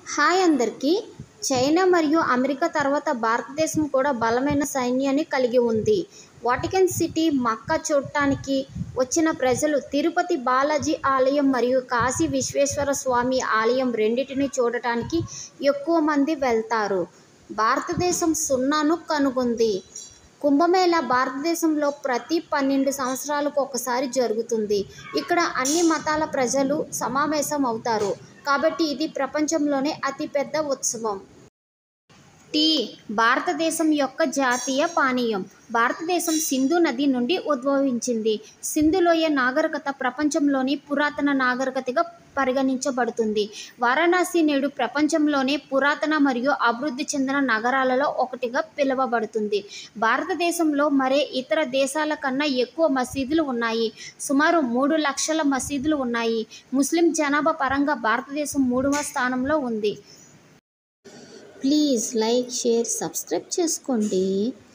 hi అందరికీ China మరియు America తర్వాత భారతదేశం కూడా బలమైన సైన్యాన్ని కలిగి ఉంది వాటికన్ సిటీ మక్కా చూడటానికి వచ్చిన ప్రజలు తిరుపతి బాలాజీ ఆలయం మరియు కాశీ విశ్వేశ్వర స్వామి ఆలయం రెండింటిని చూడటానికి ఎక్కువ మంది వెళ్తారు భారతదేశం సున్నాను కనుగొంది కుంభమేళా భారతదేశంలో ప్రతి పన్నెండు సంవత్సరాలకు ఒకసారి జరుగుతుంది ఇక్కడ అన్ని మతాల ప్రజలు సమావేశం అవుతారు కాబట్టి ఇది ప్రపంచంలోనే అతిపెద్ద ఉత్సవం టీ భారతదేశం యొక్క జాతీయ పానీయం భారతదేశం సింధు నది నుండి ఉద్భవించింది సింధు లోయ నాగరికత ప్రపంచంలోని పురాతన నాగరికతగా పరిగణించబడుతుంది వారణాసి నేడు ప్రపంచంలోనే పురాతన మరియు అభివృద్ధి చెందిన నగరాలలో ఒకటిగా పిలువబడుతుంది భారతదేశంలో మరే ఇతర దేశాల కన్నా ఎక్కువ మసీదులు ఉన్నాయి సుమారు మూడు లక్షల మసీదులు ఉన్నాయి ముస్లిం జనాభా పరంగా భారతదేశం మూడవ స్థానంలో ఉంది ప్లీజ్ లైక్ షేర్ సబ్స్క్రైబ్ చేసుకోండి